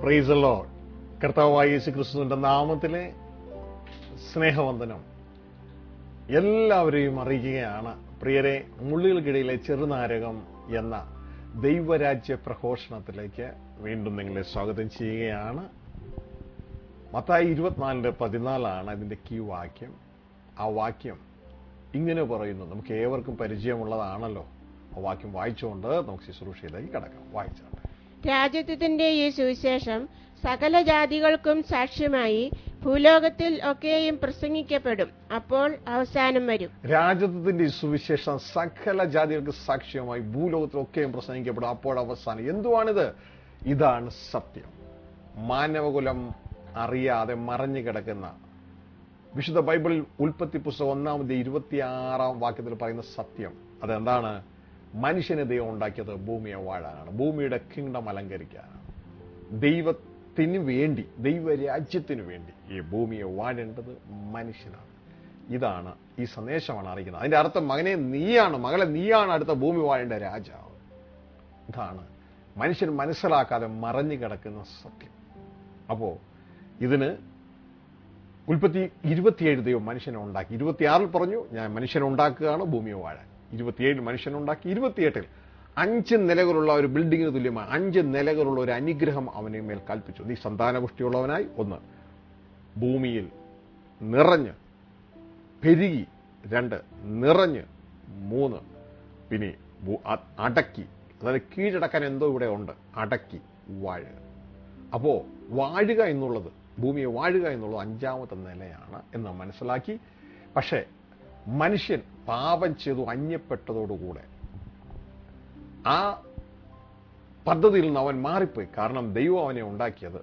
Price load കർത്താവായ യേശു ക്രിസ്തുവിന്റെ നാമത്തിലെ സ്നേഹവന്ദനം എല്ലാവരെയും അറിയിക്കുകയാണ് പ്രിയരെ മുള്ളുകൾക്കിടയിലെ ചെറുനാരകം എന്ന ദൈവരാജ്യ പ്രഘോഷണത്തിലേക്ക് വീണ്ടും നിങ്ങളെ സ്വാഗതം ചെയ്യുകയാണ് മത്തായി ഇരുപത്തിനാലിന്റെ പതിനാലാണ് അതിന്റെ കീ വാക്യം ആ വാക്യം ഇങ്ങനെ പറയുന്നു നമുക്ക് ഏവർക്കും പരിചയമുള്ളതാണല്ലോ ആ വാക്യം വായിച്ചുകൊണ്ട് നമുക്ക് ശുശ്രൂഷയിലേക്ക് കടക്കാം വായിച്ചാട്ടെ രാജ്യത്വത്തിന്റെ ഈ സുവിശേഷം സകല ജാതികൾക്കും സാക്ഷ്യമായി ഭൂലോകത്തിൽ ഒക്കെയും പ്രസംഗിക്കപ്പെടും അപ്പോൾ അവസാനം വരും രാജ്യത്തിന്റെ ഈ സുവിശേഷം സകല ജാതികൾക്ക് സാക്ഷ്യമായി ഭൂലോകത്തിലൊക്കെയും പ്രസംഗിക്കപ്പെടും അപ്പോൾ അവസാനം എന്തുവാണിത് ഇതാണ് സത്യം മാനവകുലം അറിയാതെ മറഞ്ഞു കിടക്കുന്ന വിശുദ്ധ ബൈബിളിൽ ഉൽപ്പത്തി പുസ്തകം ഒന്നാമത് ഇരുപത്തിയാറാം വാക്യത്തിൽ പറയുന്ന സത്യം അതെന്താണ് മനുഷ്യനെ ദൈവം ഉണ്ടാക്കിയത് ഭൂമിയെ വാഴാനാണ് ഭൂമിയുടെ കിങ്ഡം അലങ്കരിക്കാനാണ് ദൈവത്തിന് വേണ്ടി ദൈവരാജ്യത്തിന് വേണ്ടി ഈ ഭൂമിയെ വാഴേണ്ടത് മനുഷ്യനാണ് ഇതാണ് ഈ സന്ദേശമാണ് അറിയിക്കുന്നത് അതിന്റെ അർത്ഥം മകനെ നീയാണ് മകളെ നീയാണ് അടുത്ത ഭൂമി വാഴേണ്ട രാജാവ് ഇതാണ് മനുഷ്യൻ മനസ്സിലാക്കാതെ മറഞ്ഞു കിടക്കുന്ന സത്യം അപ്പോ ഇതിന് ഉൽപ്പത്തി ഇരുപത്തിയേഴ് ദൈവം മനുഷ്യനെ ഉണ്ടാക്കി ഇരുപത്തിയാറിൽ പറഞ്ഞു ഞാൻ മനുഷ്യനെ ഉണ്ടാക്കുകയാണ് ഭൂമിയെ വാഴാൻ ഇരുപത്തിയേഴ് മനുഷ്യനെ ഉണ്ടാക്കി ഇരുപത്തിയെട്ടിൽ അഞ്ച് നിലകളുള്ള ഒരു ബിൽഡിങ്ങിന് തുല്യമായ അഞ്ച് നിലകളുള്ള ഒരു അനുഗ്രഹം അവനെ മേൽ കൽപ്പിച്ചു നീ സന്താനപുഷ്ടിയുള്ളവനായി ഒന്ന് ഭൂമിയിൽ നിറഞ്ഞ് പെരുകി രണ്ട് നിറഞ്ഞ് മൂന്ന് പിന്നെ ഭൂ- അ- അടക്കി അതായത് കീഴടക്കാൻ എന്തോ ഇവിടെ ഉണ്ട് അടക്കി വാഴുക അപ്പോ വാഴുക എന്നുള്ളത് ഭൂമിയെ വാഴുക എന്നുള്ളത് അഞ്ചാമത്തെ നിലയാണ് എന്ന് നാം മനസ്സിലാക്കി പക്ഷേ മനുഷ്യൻ പാപം ചെയ്തു അന്യപ്പെട്ടതോടുകൂടെ ആ പദ്ധതിയിൽ നിന്ന് അവൻ മാറിപ്പോയി കാരണം ദൈവം അവനെ ഉണ്ടാക്കിയത്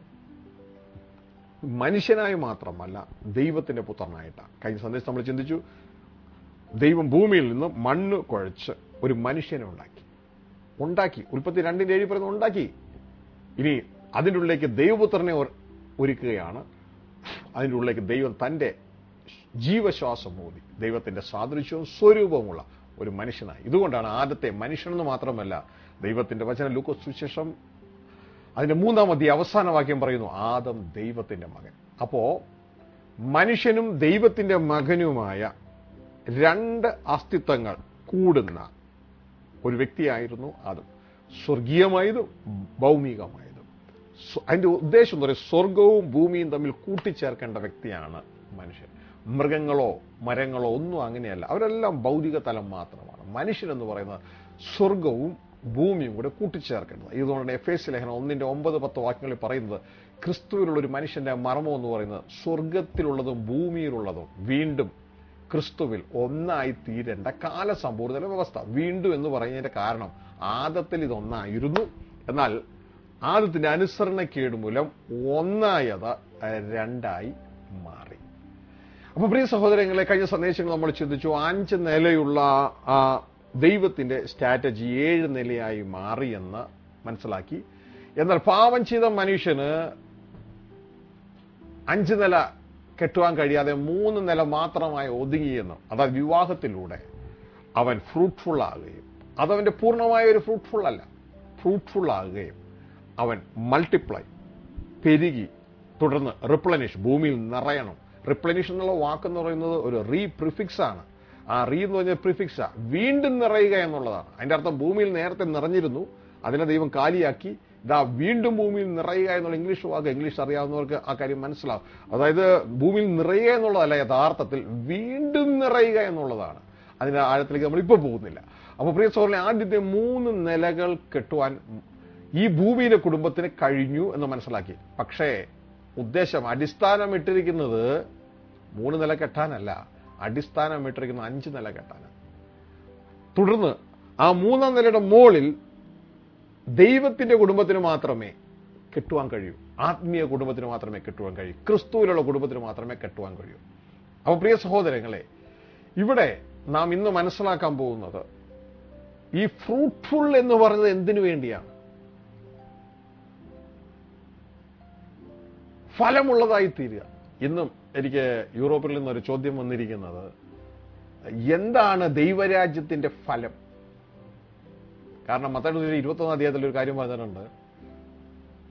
മനുഷ്യനായി മാത്രമല്ല ദൈവത്തിന്റെ പുത്രനായിട്ടാണ് കഴിഞ്ഞ സന്ദേശം നമ്മൾ ചിന്തിച്ചു ദൈവം ഭൂമിയിൽ നിന്ന് മണ്ണ് കുഴച്ച് ഒരു മനുഷ്യനെ ഉണ്ടാക്കി ഉണ്ടാക്കി ഉൽപ്പത്തി രണ്ടിന്റെ ഏഴ് പറയുന്നത് ഉണ്ടാക്കി ഇനി അതിൻ്റെ ഉള്ളിലേക്ക് ദൈവപുത്രനെ ഒരു- ഒരുക്കുകയാണ് അതിൻ്റെ ഉള്ളിലേക്ക് ദൈവം തന്റെ ജീവശ്വാസം ഊതി ദൈവത്തിന്റെ സാദൃശ്യവും സ്വരൂപവുമുള്ള ഒരു മനുഷ്യനായി ഇതുകൊണ്ടാണ് ആദ്യത്തെ മനുഷ്യനെന്ന് മാത്രമല്ല ദൈവത്തിന്റെ വചന ലൂക്കോസ് സുശേഷം അതിന്റെ മൂന്നാം അധ്യായ അവസാന വാക്യം പറയുന്നു ആദം ദൈവത്തിന്റെ മകൻ അപ്പോ മനുഷ്യനും ദൈവത്തിന്റെ മകനുമായ രണ്ട് അസ്തിത്വങ്ങൾ കൂടുന്ന ഒരു വ്യക്തിയായിരുന്നു ആദം സ്വർഗീയമായതും ഭൗമികമായതും സ്വ- അതിന്റെ ഉദ്ദേശം എന്ന് പറയുന്നത് സ്വർഗവും ഭൂമിയും തമ്മിൽ കൂട്ടിച്ചേർക്കേണ്ട വ്യക്തിയാണ് മനുഷ്യൻ മൃഗങ്ങളോ മരങ്ങളോ ഒന്നും അങ്ങനെയല്ല അവരെല്ലാം ഭൗതിക തലം മാത്രമാണ് മനുഷ്യൻ എന്ന് പറയുന്നത് സ്വർഗവും ഭൂമിയും കൂടെ കൂട്ടിച്ചേർക്കേണ്ടത് ഇതുകൊണ്ട് എഫ് എസ് ലേഖനം ഒന്നിന്റെ ഒമ്പത് പത്ത് വാക്യങ്ങളിൽ പറയുന്നത് ക്രിസ്തുവിലുള്ള ഒരു മനുഷ്യന്റെ മർമ്മം എന്ന് പറയുന്നത് സ്വർഗത്തിലുള്ളതും ഭൂമിയിലുള്ളതും വീണ്ടും ക്രിസ്തുവിൽ ഒന്നായി തീരേണ്ട കാലസമ്പൂർണ്ണ വ്യവസ്ഥ വീണ്ടും എന്ന് പറയുന്നതിന്റെ കാരണം ആദത്തിൽ ഇതൊന്നായിരുന്നു എന്നാൽ ആദത്തിന്റെ അനുസരണക്കേട് മൂലം ഒന്നായത് രണ്ടായി മാറി അപ്പൊ പ്രിയ സഹോദരങ്ങളെ കഴിഞ്ഞ സന്ദേശങ്ങൾ നമ്മൾ ചിന്തിച്ചു അഞ്ച് നിലയുള്ള ആ ദൈവത്തിന്റെ സ്ട്രാറ്റജി ഏഴ് നിലയായി മാറിയെന്ന് മനസ്സിലാക്കി എന്നാൽ പാവം ചെയ്ത മനുഷ്യന് അഞ്ച് നില കെട്ടുവാൻ കഴിയാതെ മൂന്ന് നില മാത്രമായി ഒതുങ്ങിയെന്ന് അതായത് വിവാഹത്തിലൂടെ അവൻ ഫ്രൂട്ട്ഫുൾ ആകുകയും അതവന്റെ പൂർണ്ണമായ ഒരു ഫ്രൂട്ട്ഫുൾ അല്ല ഫ്രൂട്ട്ഫുൾ ആകുകയും അവൻ മൾട്ടിപ്ലൈ പെരുകി തുടർന്ന് റിപ്ലനിഷ് ഭൂമിയിൽ നിറയണം റിപ്ലനിഷ് എന്നുള്ള വാക്കെന്ന് പറയുന്നത് ഒരു റീ പ്രിഫിക്സ് ആണ് ആ റീ എന്ന് പറഞ്ഞ പ്രിഫിക്സാ വീണ്ടും നിറയുക എന്നുള്ളതാണ് അതിന്റെ അർത്ഥം ഭൂമിയിൽ നേരത്തെ നിറഞ്ഞിരുന്നു അതിനെ ദൈവം കാലിയാക്കി ഇതാ വീണ്ടും ഭൂമിയിൽ നിറയുക എന്നുള്ള ഇംഗ്ലീഷ് വാക്ക് ഇംഗ്ലീഷ് അറിയാവുന്നവർക്ക് ആ കാര്യം മനസ്സിലാവും അതായത് ഭൂമിയിൽ നിറയുക എന്നുള്ളതല്ല യഥാർത്ഥത്തിൽ വീണ്ടും നിറയുക എന്നുള്ളതാണ് അതിന്റെ ആഴത്തിലേക്ക് നമ്മൾ ഇപ്പോൾ പോകുന്നില്ല അപ്പൊ പ്രിയ സോറിലെ ആദ്യത്തെ മൂന്ന് നിലകൾ കെട്ടുവാൻ ഈ ഭൂമിയിലെ കുടുംബത്തിന് കഴിഞ്ഞു എന്ന് മനസ്സിലാക്കി പക്ഷേ ഉദ്ദേശം അടിസ്ഥാനം ഇട്ടിരിക്കുന്നത് മൂന്ന് നില കെട്ടാനല്ല അടിസ്ഥാനം ഇട്ടിരിക്കുന്ന അഞ്ച് നില കെട്ടാനാണ് തുടർന്ന് ആ മൂന്നാം നിലയുടെ മുകളിൽ ദൈവത്തിന്റെ കുടുംബത്തിന് മാത്രമേ കെട്ടുവാൻ കഴിയൂ ആത്മീയ കുടുംബത്തിന് മാത്രമേ കെട്ടുവാൻ കഴിയൂ ക്രിസ്തുവിലുള്ള കുടുംബത്തിന് മാത്രമേ കെട്ടുവാൻ കഴിയൂ അപ്പൊ പ്രിയ സഹോദരങ്ങളെ ഇവിടെ നാം ഇന്ന് മനസ്സിലാക്കാൻ പോകുന്നത് ഈ ഫ്രൂട്ട്ഫുൾ എന്ന് പറയുന്നത് എന്തിനു വേണ്ടിയാണ് ഫലമുള്ളതായി തീരുക ഇന്നും എനിക്ക് യൂറോപ്പിൽ നിന്നൊരു ചോദ്യം വന്നിരിക്കുന്നത് എന്താണ് ദൈവരാജ്യത്തിന്റെ ഫലം കാരണം മത്തായി ഇരുപത്തൊന്നാം അധ്യായത്തിൽ ഒരു കാര്യം പറഞ്ഞിട്ടുണ്ട്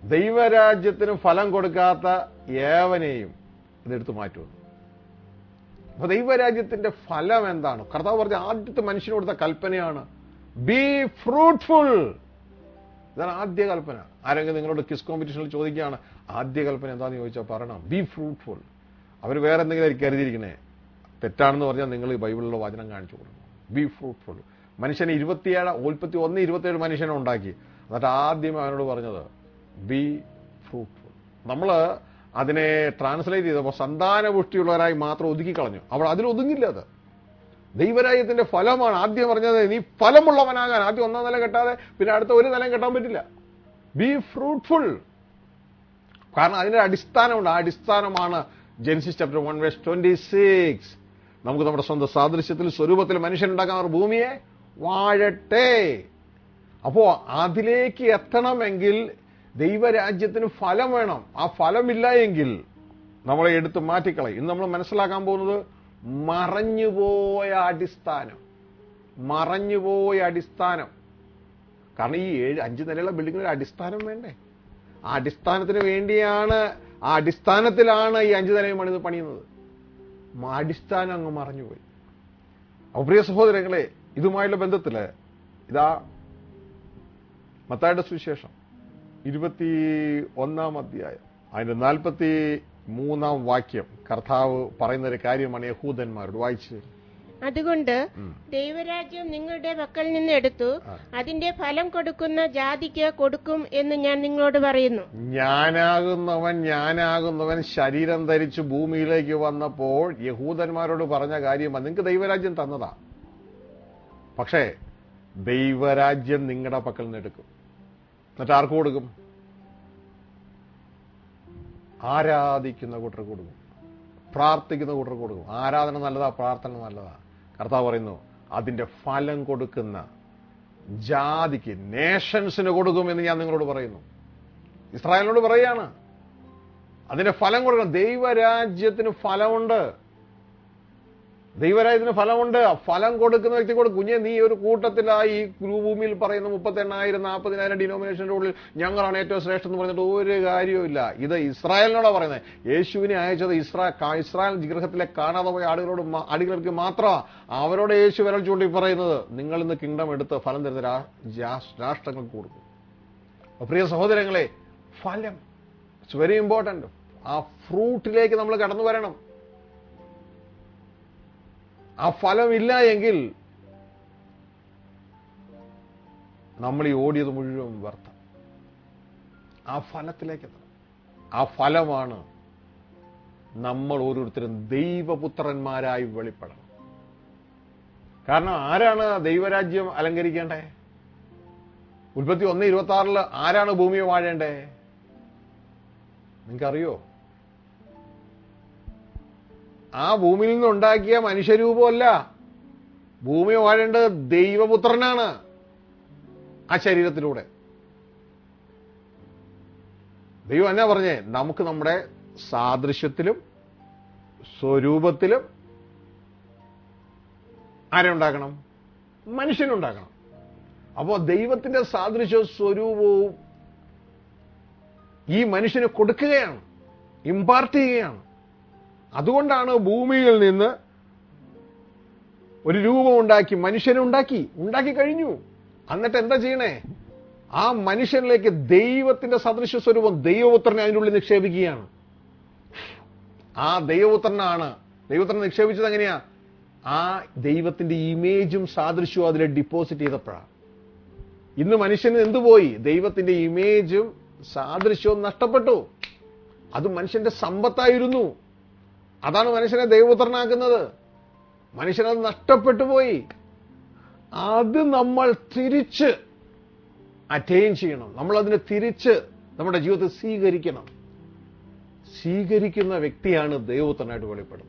ദൈവരാജ്യത്തിന് ഫലം കൊടുക്കാത്ത ഏവനെയും ഇതെടുത്ത് മാറ്റുമെന്ന് അപ്പൊ ദൈവരാജ്യത്തിന്റെ ഫലം എന്താണ് കർത്താവ് പറഞ്ഞ ആദ്യത്തെ മനുഷ്യന് കൊടുത്ത കൽപ്പനയാണ് ബി ഫ്രൂട്ട്ഫുൾ ഇതാണ് ആദ്യ കൽപ്പന ആരെങ്കിലും നിങ്ങളോട് കിസ് കോമ്പറ്റീഷനിൽ ചോദിക്കുകയാണ് ആദ്യ കൽപ്പന എന്താണെന്ന് ചോദിച്ചാൽ പറയണം ബി ഫ്രൂട്ട്ഫുൾ അവർ വേറെ എന്തെങ്കിലും ആയിരിക്കും കരുതിയിരിക്കണേ തെറ്റാണെന്ന് പറഞ്ഞാൽ നിങ്ങൾ ഈ ബൈബിളിലുള്ള വചനം കാണിച്ചു കൊടുക്കണം ബി ഫ്രൂട്ട്ഫുൾ മനുഷ്യനെ ഇരുപത്തിയേഴ് ഉൽപ്പത്തി ഒന്ന് ഇരുപത്തിയേഴ് മനുഷ്യനെ ഉണ്ടാക്കി എന്നിട്ട് ആദ്യം അവനോട് പറഞ്ഞത് ബി ഫ്രൂട്ട്ഫുൾ നമ്മൾ അതിനെ ട്രാൻസ്ലേറ്റ് ചെയ്തപ്പോൾ സന്താനപുഷ്ടിയുള്ളവരായി മാത്രം ഒതുക്കി കളഞ്ഞു അവൾ അതിൽ ഒതുങ്ങില്ല അത് ദൈവരാജ്യത്തിന്റെ ഫലമാണ് ആദ്യം പറഞ്ഞത് നീ ഫലമുള്ളവനാകാൻ ആദ്യം ഒന്നാം നില കെട്ടാതെ പിന്നെ അടുത്ത ഒരു നിലം കെട്ടാൻ പറ്റില്ല ബി ഫ്രൂട്ട്ഫുൾ കാരണം അതിന്റെ അടിസ്ഥാനമുണ്ട് ആ അടിസ്ഥാനമാണ് genesis chapter one verse twenty six നമുക്ക് നമ്മുടെ സ്വന്തം സാദൃശ്യത്തിൽ സ്വരൂപത്തിൽ മനുഷ്യനുണ്ടാക്കാൻ അവർ ഭൂമിയെ വാഴട്ടെ അപ്പോ അതിലേക്ക് എത്തണമെങ്കിൽ ദൈവരാജ്യത്തിന് ഫലം വേണം ആ ഫലമില്ല എങ്കിൽ നമ്മളെ എടുത്ത് മാറ്റിക്കളയും ഇന്ന് നമ്മൾ മനസ്സിലാക്കാൻ പോകുന്നത് മറഞ്ഞുപോയ അടിസ്ഥാനം മറഞ്ഞുപോയ അടിസ്ഥാനം കാരണം ഈ ഏഴ് അഞ്ച് നിലയുള്ള ബിൽഡിങ്ങിന് ഒരു അടിസ്ഥാനം വേണ്ടേ ആ അടിസ്ഥാനത്തിന് വേണ്ടിയാണ് ആ അടിസ്ഥാനത്തിലാണ് ഈ അഞ്ച് നിലയും പണിത് പണിയുന്നത് മ- അടിസ്ഥാനം അങ്ങ് മറഞ്ഞുപോയി അപ്പൊ പ്രിയ സഹോദരങ്ങളെ ഇതുമായുള്ള ബന്ധത്തില് ഇതാ മത്തായുടെ സുവിശേഷം ഇരുപത്തി ഒന്നാം അധ്യായം അതിന്റെ നാൽപ്പത്തി മൂന്നാം വാക്യം കർത്താവ് പറയുന്ന ഒരു കാര്യമാണ് യഹൂദന്മാരോട് വായിച്ചു അതുകൊണ്ട് ദൈവരാജ്യം നിങ്ങളുടെ പക്കൽ നിന്ന് എടുത്തു അതിന്റെ ഫലം കൊടുക്കുന്ന ജാതിക്ക് കൊടുക്കും എന്ന് ഞാൻ നിങ്ങളോട് പറയുന്നു ഞാനാകുന്നവൻ ഞാനാകുന്നവൻ ശരീരം ധരിച്ച് ഭൂമിയിലേക്ക് വന്നപ്പോൾ യഹൂദന്മാരോട് പറഞ്ഞ കാര്യം നിങ്ങൾക്ക് ദൈവരാജ്യം തന്നതാ പക്ഷേ ദൈവരാജ്യം നിങ്ങളുടെ പക്കൽ നിന്ന് എടുക്കും എന്നിട്ട് ആർക്ക് കൊടുക്കും ആരാധിക്കുന്ന കൂട്ടർക്ക് കൊടുക്കും പ്രാർത്ഥിക്കുന്ന കൂട്ടർക്ക് കൊടുക്കും ആരാധന നല്ലതാ പ്രാർത്ഥന നല്ലതാ കർത്താവ് പറയുന്നു അതിന്റെ ഫലം കൊടുക്കുന്ന ജാതിക്ക് നേഷൻസിന് കൊടുക്കും എന്ന് ഞാൻ നിങ്ങളോട് പറയുന്നു ഇസ്രായേലിനോട് പറയാണ് അതിന്റെ ഫലം കൊടുക്കണം ദൈവരാജ്യത്തിന് ഫലമുണ്ട് ദൈവരാജ്യത്തിന് ഫലമുണ്ട് ആ ഫലം കൊടുക്കുന്ന വ്യക്തി കൊടുക്കും കുഞ്ഞെ നീ ഒരു കൂട്ടത്തിലായി ഈ ഭൂമിയിൽ പറയുന്ന മുപ്പത്തി എണ്ണായിരം നാൽപ്പതിനായിരം ഡിനോമിനേഷന്റെ ഉള്ളിൽ ഞങ്ങളാണ് ഏറ്റവും ശ്രേഷ്ഠം എന്ന് പറഞ്ഞിട്ട് ഒരു കാര്യവുമില്ല ഇത് ഇസ്രായേലിനോടാ പറയുന്നത് യേശുവിനെ അയച്ചത് ഇസ്രാ കാ- ഇസ്രായേൽ ഗൃഹത്തിലെ കാണാതെ പോയ ആളുകളോട് മാ- ആളുകൾക്ക് മാത്രമാണ് അവരോട് യേശു വിരൽ ചൂണ്ടി പറയുന്നത് നിങ്ങൾ ഇന്ന് കിങ്ഡം എടുത്ത് ഫലം തരുന്ന രാ- രാ- രാഷ്ട്രങ്ങൾക്ക് കൊടുക്കും അപ്പൊ പ്രിയ സഹോദരങ്ങളെ ഫലം ഇറ്റ്സ് വെരി ഇമ്പോർട്ടന്റ് ആ ഫ്രൂട്ടിലേക്ക് നമ്മൾ കടന്നു വരണം ആ ഫലമില്ല എങ്കിൽ നമ്മൾ ഈ ഓടിയത് മുഴുവൻ വ്യർത്ഥം ആ ഫലത്തിലേക്ക് എത്തണം ആ ഫലമാണ് നമ്മൾ ഓരോരുത്തരും ദൈവപുത്രന്മാരായി വെളിപ്പെടണം കാരണം ആരാണ് ദൈവരാജ്യം അലങ്കരിക്കേണ്ടേ ഉൽപ്പത്തി ഒന്ന് ഇരുപത്തി ആറില് ആരാണ് ഭൂമിയെ വാഴേണ്ടേ നിങ്ങൾക്കറിയോ ആ ഭൂമിയിൽ നിന്നുണ്ടാക്കിയ മനുഷ്യരൂപമല്ല ഭൂമി വാഴേണ്ടത് ദൈവപുത്രനാണ് ആ ശരീരത്തിലൂടെ ദൈവം എന്നാ പറഞ്ഞേ നമുക്ക് നമ്മുടെ സാദൃശ്യത്തിലും സ്വരൂപത്തിലും ആരെ ഉണ്ടാക്കണം മനുഷ്യനുണ്ടാക്കണം അപ്പോൾ ദൈവത്തിന്റെ സാദൃശ്യവും സ്വരൂപവും ഈ മനുഷ്യന് കൊടുക്കുകയാണ് ഇമ്പാർട്ട് ചെയ്യുകയാണ് അതുകൊണ്ടാണ് ഭൂമിയിൽ നിന്ന് ഒരു രൂപം ഉണ്ടാക്കി മനുഷ്യനെ ഉണ്ടാക്കി ഉണ്ടാക്കി കഴിഞ്ഞു എന്നിട്ട് എന്താ ചെയ്യണേ ആ മനുഷ്യനിലേക്ക് ദൈവത്തിന്റെ സദൃശ്യ സ്വരൂപം ദൈവപുത്രനെ അതിൻ്റെ ഉള്ളിൽ നിക്ഷേപിക്കുകയാണ് ആ ദൈവപുത്രനാണ് ദൈവപുത്രനെ നിക്ഷേപിച്ചത് എങ്ങനെയാ ആ ദൈവത്തിന്റെ ഇമേജും സാദൃശ്യവും അതിൽ ഡിപ്പോസിറ്റ് ചെയ്തപ്പോഴാണ് ഇന്ന് മനുഷ്യന് എന്തു പോയി ദൈവത്തിന്റെ ഇമേജും സാദൃശ്യവും നഷ്ടപ്പെട്ടു അത് മനുഷ്യന്റെ സമ്പത്തായിരുന്നു അതാണ് മനുഷ്യനെ ദൈവപുത്രനാക്കുന്നത് മനുഷ്യനത് നഷ്ടപ്പെട്ടു പോയി അത് നമ്മൾ തിരിച്ച് അറ്റൈൻ ചെയ്യണം നമ്മൾ അതിനെ തിരിച്ച് നമ്മുടെ ജീവിതത്തിൽ സ്വീകരിക്കണം സ്വീകരിക്കുന്ന വ്യക്തിയാണ് ദൈവപുത്രനായിട്ട് വെളിപ്പെടുന്നത്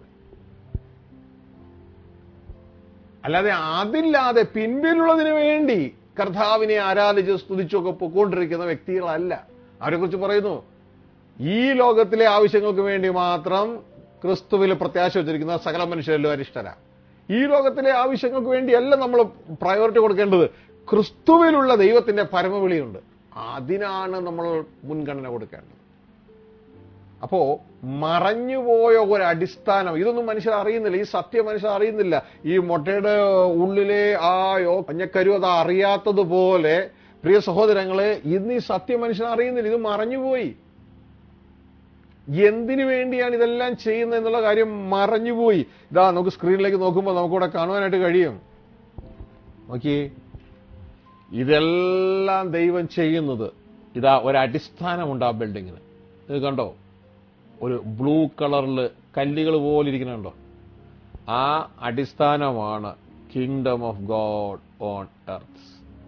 അല്ലാതെ അതില്ലാതെ പിൻപിലുള്ളതിന് വേണ്ടി കർത്താവിനെ ആരാധിച്ച് സ്തുതിച്ചൊക്കെ പൊക്കോണ്ടിരിക്കുന്ന വ്യക്തികളല്ല അവരെക്കുറിച്ച് പറയുന്നു ഈ ലോകത്തിലെ ആവശ്യങ്ങൾക്ക് വേണ്ടി മാത്രം ക്രിസ്തുവിൽ പ്രത്യാശ വെച്ചിരിക്കുന്ന സകല മനുഷ്യരെല്ലാം അരിഷ്ടര ഈ ലോകത്തിലെ ആവശ്യങ്ങൾക്ക് വേണ്ടിയല്ല നമ്മൾ പ്രയോറിറ്റി കൊടുക്കേണ്ടത് ക്രിസ്തുവിലുള്ള ദൈവത്തിന്റെ പരമവിളിയുണ്ട് അതിനാണ് നമ്മൾ മുൻഗണന കൊടുക്കേണ്ടത് അപ്പോ മറഞ്ഞുപോയ ഒരു അടിസ്ഥാനം ഇതൊന്നും മനുഷ്യർ അറിയുന്നില്ല ഈ സത്യം മനുഷ്യർ അറിയുന്നില്ല ഈ മുട്ടയുടെ ഉള്ളിലെ ആ യോ മഞ്ഞക്കരു അത് അറിയാത്തതുപോലെ പ്രിയ സഹോദരങ്ങളെ ഇന്ന് ഈ സത്യം മനുഷ്യർ അറിയുന്നില്ല ഇത് മറഞ്ഞുപോയി എന്തിനു വേണ്ടിയാണ് ഇതെല്ലാം ചെയ്യുന്നത് എന്നുള്ള കാര്യം മറഞ്ഞുപോയി ഇതാ നമുക്ക് സ്ക്രീനിലേക്ക് നോക്കുമ്പോൾ നമുക്കിവിടെ കാണുവാനായിട്ട് കഴിയും നോക്കിയേ ഇതെല്ലാം ദൈവം ചെയ്യുന്നത് ഇതാ ഒരു അടിസ്ഥാനമുണ്ട് ആ ബിൽഡിങ്ങിന് ഇത് കണ്ടോ ഒരു ബ്ലൂ കളറിൽ കല്ലുകൾ പോലെ ഇരിക്കുന്നുണ്ടോ ആ അടിസ്ഥാനമാണ് kingdom of God on earth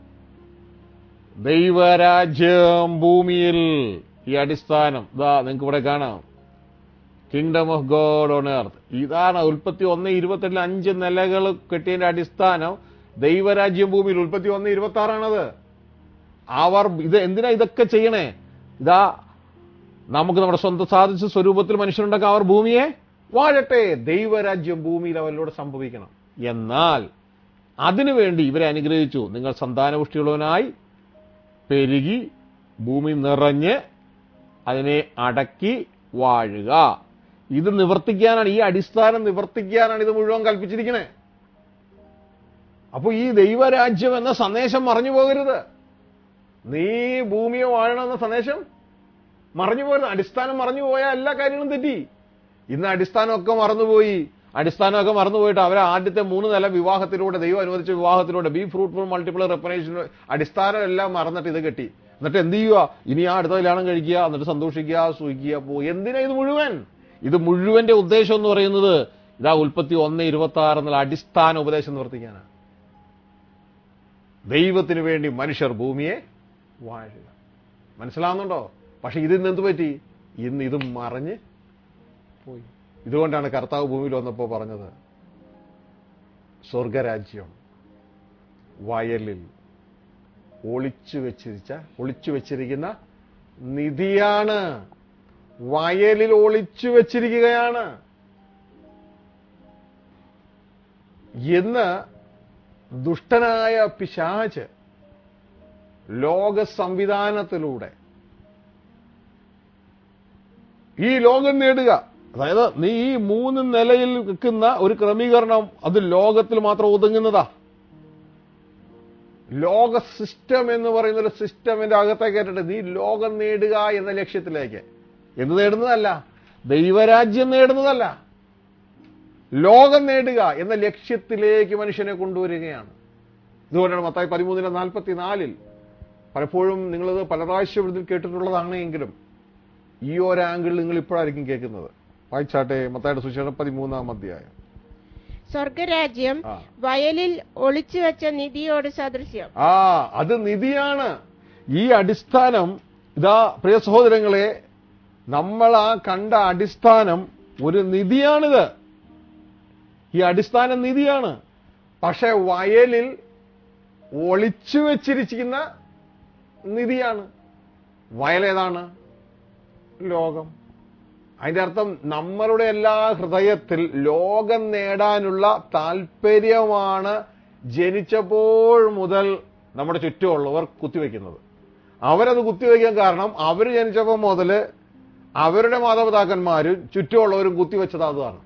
ദൈവരാജ്യം ഭൂമിയിൽ ഈ അടിസ്ഥാനം ഇതാ നിങ്ങൾക്ക് ഇവിടെ കാണാം kingdom of God on earth ഇതാണ് ഉൽപ്പത്തി ഒന്ന് ഇരുപത്തെട്ടിൽ അഞ്ച് നിലകൾ കെട്ടിയതിന്റെ അടിസ്ഥാനം ദൈവരാജ്യം ഭൂമിയിൽ ഉൽപ്പത്തി ഒന്ന് ഇരുപത്തി ആറാണത് അവർ ഇത് എന്തിനാ ഇതൊക്കെ ചെയ്യണേ ഇതാ നമുക്ക് നമ്മുടെ സ്വന്തം സാധിച്ച സ്വരൂപത്തിൽ മനുഷ്യരുണ്ടാക്കാൻ അവർ ഭൂമിയെ വാഴട്ടെ ദൈവരാജ്യം ഭൂമിയിൽ അവരിലൂടെ സംഭവിക്കണം എന്നാൽ അതിനുവേണ്ടി ഇവരെ അനുഗ്രഹിച്ചു നിങ്ങൾ സന്താനപുഷ്ടിയുള്ളവനായി പെരുകി ഭൂമി നിറഞ്ഞ് അതിനെ അടക്കി വാഴുക ഇത് നിവർത്തിക്കാനാണ് ഈ അടിസ്ഥാനം നിവർത്തിക്കാനാണ് ഇത് മുഴുവൻ കൽപ്പിച്ചിരിക്കുന്നത് അപ്പൊ ഈ ദൈവരാജ്യം എന്ന സന്ദേശം മറഞ്ഞു പോകരുത് നീ ഭൂമിയെ വാഴണമെന്ന സന്ദേശം മറഞ്ഞു പോകരുത് അടിസ്ഥാനം മറഞ്ഞു പോയാൽ എല്ലാ കാര്യങ്ങളും തെറ്റി ഇന്ന് അടിസ്ഥാനമൊക്കെ മറന്നുപോയി അടിസ്ഥാനമൊക്കെ മറന്നുപോയിട്ട് അവരെ ആദ്യത്തെ മൂന്ന് നില വിവാഹത്തിലൂടെ ദൈവം അനുവദിച്ച വിവാഹത്തിലൂടെ ബി ഫ്രൂട്ട്ഫുൾ മൾട്ടിപ്പിൾ റെപ്പറേഷൻ അടിസ്ഥാനം എല്ലാം മറന്നിട്ട് ഇത് കെട്ടി എന്നിട്ട് എന്ത് ചെയ്യുക ഇനി ആ അടുത്ത കല്യാണം കഴിക്കുക എന്നിട്ട് സന്തോഷിക്കുക സുഖിക്കുക പോ എന്തിനാ ഇത് മുഴുവൻ ഇത് മുഴുവന്റെ ഉദ്ദേശം എന്ന് പറയുന്നത് ഇതാ ഉൽപ്പത്തി ഒന്ന് ഇരുപത്തി ആറ് എന്നുള്ള അടിസ്ഥാന ഉപദേശം നിവർത്തിക്കാനാണ് ദൈവത്തിന് വേണ്ടി മനുഷ്യർ ഭൂമിയെ വാഴുക മനസ്സിലാവുന്നുണ്ടോ പക്ഷെ ഇതിന്ന് എന്ത് പറ്റി ഇന്ന് ഇത് മറഞ്ഞ് പോയി ഇതുകൊണ്ടാണ് കർത്താവ് ഭൂമിയിൽ വന്നപ്പോ പറഞ്ഞത് സ്വർഗരാജ്യം വയലിൽ ഒളിച്ചു വെച്ചിരിച്ച ഒളിച്ചു വെച്ചിരിക്കുന്ന നിധിയാണ് വയലിൽ ഒളിച്ചു വെച്ചിരിക്കുകയാണ് എന്ന് ദുഷ്ടനായ പിശാച് ലോക സംവിധാനത്തിലൂടെ ഈ ലോകം നേടുക അതായത് നീ ഈ മൂന്ന് നിലയിൽ നിൽക്കുന്ന ഒരു ക്രമീകരണം അത് ലോകത്തിൽ മാത്രം ഒതുങ്ങുന്നതാ ലോക സിസ്റ്റം എന്ന് പറയുന്ന ഒരു സിസ്റ്റമിന്റെ അകത്തേക്ക് കേട്ടിട്ട് നീ ലോകം നേടുക എന്ന ലക്ഷ്യത്തിലേക്ക് എന്ത് നേടുന്നതല്ല ദൈവരാജ്യം നേടുന്നതല്ല ലോകം നേടുക എന്ന ലക്ഷ്യത്തിലേക്ക് മനുഷ്യനെ കൊണ്ടുവരികയാണ് ഇതുകൊണ്ടാണ് മത്തായി പതിമൂന്നിലെ നാൽപ്പത്തിനാലിൽ പലപ്പോഴും നിങ്ങളത് പല പ്രാവശ്യം ഇതിൽ കേട്ടിട്ടുള്ളതാണെങ്കിലും ഈ ഒരു ആംഗിൾ നിങ്ങൾ ഇപ്പോഴായിരിക്കും കേൾക്കുന്നത് വായിച്ചാട്ടെ മത്തായുടെ സുശേഷം പതിമൂന്നാം അധ്യായം സ്വർഗരാജ്യം ആ. വയലിൽ ഒളിച്ചു വെച്ച നിധിയോട് സദൃശ്യം ആ അത് നിധിയാണ് ഈ അടിസ്ഥാനം ഇതാ പ്രിയ സഹോദരങ്ങളെ നമ്മൾ ആ കണ്ട അടിസ്ഥാനം ഒരു നിധിയാണിത് ഈ അടിസ്ഥാനം നിധിയാണ് പക്ഷെ വയലിൽ ഒളിച്ചു വെച്ചിരിക്കുന്ന നിധിയാണ് വയലേതാണ് ലോകം അതിന്റെ അർത്ഥം നമ്മളുടെ എല്ലാ ഹൃദയത്തിൽ ലോകം നേടാനുള്ള താല്പര്യമാണ് ജനിച്ചപ്പോൾ മുതൽ നമ്മുടെ ചുറ്റുമുള്ളവർ കുത്തിവെക്കുന്നത് അവരത് കുത്തിവെക്കാൻ കാരണം അവർ ജനിച്ചപ്പോൾ മുതൽ അവരുടെ മാതാപിതാക്കന്മാരും ചുറ്റുമുള്ളവരും കുത്തിവെച്ചത് അതാണ്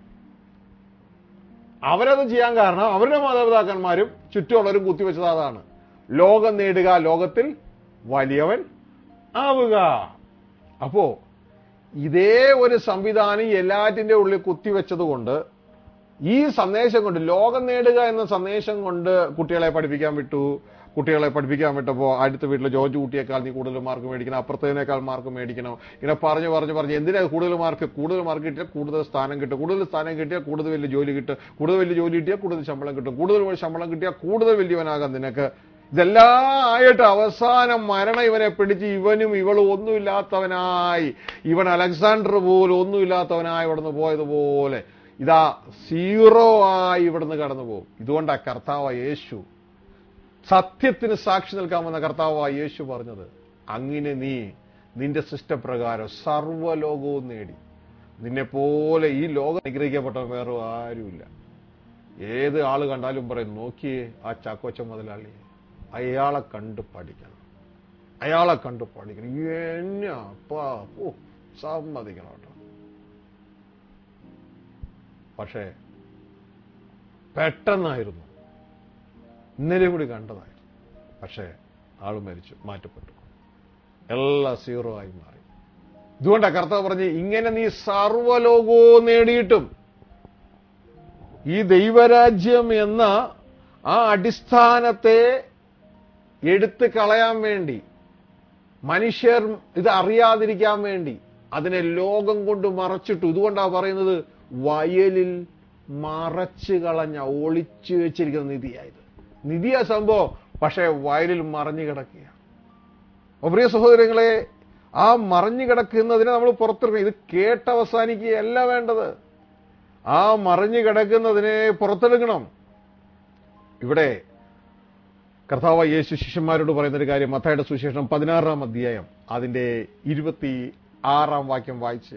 അവരത് ചെയ്യാൻ കാരണം അവരുടെ മാതാപിതാക്കന്മാരും ചുറ്റുമുള്ളവരും കുത്തിവെച്ചത് അതാണ് ലോകം നേടുക ലോകത്തിൽ വലിയവൻ ആവുക അപ്പോ ഇതേ ഒരു സംവിധാനം എല്ലാറ്റിന്റെ ഉള്ളിൽ കുത്തിവെച്ചത് കൊണ്ട് ഈ സന്ദേശം കൊണ്ട് ലോകം നേടുക എന്ന സന്ദേശം കൊണ്ട് കുട്ടികളെ പഠിപ്പിക്കാൻ വിട്ടു കുട്ടികളെ പഠിപ്പിക്കാൻ വിട്ടപ്പോൾ അടുത്ത വീട്ടിലെ ജോർജ് കുട്ടിയേക്കാൾ നീ കൂടുതൽ മാർക്ക് മേടിക്കണം അപ്പുറത്തേനേക്കാൾ മാർക്ക് മേടിക്കണം ഇങ്ങനെ പറഞ്ഞു പറഞ്ഞു പറഞ്ഞു എന്തിനാ കൂടുതൽ മാർക്ക് കൂടുതൽ മാർക്ക് കിട്ടിയാൽ കൂടുതൽ സ്ഥാനം കിട്ടും കൂടുതൽ സ്ഥാനം കിട്ടിയാൽ കൂടുതൽ വലിയ ജോലി കിട്ടും കൂടുതൽ വലിയ ജോലി കിട്ടിയാൽ കൂടുതൽ ശമ്പളം കിട്ടും കൂടുതൽ ശമ്പളം കിട്ടിയാൽ കൂടുതൽ വലിയവനാകാം നിനക്ക് ഇതെല്ലാം ആയിട്ട് അവസാനം മരണം ഇവനെ പിടിച്ച് ഇവനും ഇവളും ഒന്നുമില്ലാത്തവനായി ഇവൻ അലക്സാണ്ടർ പോലും ഒന്നുമില്ലാത്തവനായി ഇവിടുന്ന് പോയതുപോലെ ഇതാ സീറോ ആയി ഇവിടുന്ന് കടന്നു പോകും ഇതുകൊണ്ടാ കർത്താവ് യേശു സത്യത്തിന് സാക്ഷി നിൽക്കാമെന്ന കർത്താവ് യേശു പറഞ്ഞത് അങ്ങനെ നീ നിന്റെ സിസ്റ്റപ്രകാരം സർവ്വലോകവും നേടി നിന്നെ പോലെ ഈ ലോകം അനുഗ്രഹിക്കപ്പെട്ട വേറെ ആരുമില്ല ഏത് ആള് കണ്ടാലും പറയും നോക്കിയേ ആ ചാക്കോച്ച മുതലാളിയെ അയാളെ കണ്ട് പഠിക്കണം അയാളെ കണ്ട് പഠിക്കണം എന്നാ അപ്പാ ഓ സമ്മതിക്കണം കേട്ടോ പക്ഷേ പെട്ടെന്നായിരുന്നു ഇന്നലെ കൂടി കണ്ടതായിരുന്നു പക്ഷേ ആള് മരിച്ചു മാറ്റപ്പെട്ടു എല്ലാം സീറോ ആയി മാറി ഇതുകൊണ്ടാ കർത്താവ് പറഞ്ഞ് ഇങ്ങനെ നീ സർവലോകവും നേടിയിട്ടും ഈ ദൈവരാജ്യം എന്ന ആ അടിസ്ഥാനത്തെ എടുത്തു കളയാൻ വേണ്ടി മനുഷ്യർ ഇത് അറിയാതിരിക്കാൻ വേണ്ടി അതിനെ ലോകം കൊണ്ട് മറച്ചിട്ടു ഇതുകൊണ്ടാ പറയുന്നത് വയലിൽ മറച്ചു കളഞ്ഞ ഒളിച്ചു വെച്ചിരിക്കുന്ന നിധിയായത് നിധിയാ സംഭവം പക്ഷേ വയലിൽ മറഞ്ഞു കിടക്കുക അപ്പൊ പ്രിയ സഹോദരങ്ങളെ ആ മറഞ്ഞു കിടക്കുന്നതിനെ നമ്മൾ പുറത്തെടുക്കണം ഇത് കേട്ടവസാനിക്കുകയല്ല വേണ്ടത് ആ മറിഞ്ഞു കിടക്കുന്നതിനെ പുറത്തെടുക്കണം ഇവിടെ കർത്താവ് യേശു ശിഷ്യന്മാരോട് പറയുന്ന ഒരു കാര്യം മത്തായുടെ സുശേഷം പതിനാറാം അധ്യായം അതിന്റെ ഇരുപത്തി ആറാം വാക്യം വായിച്ച്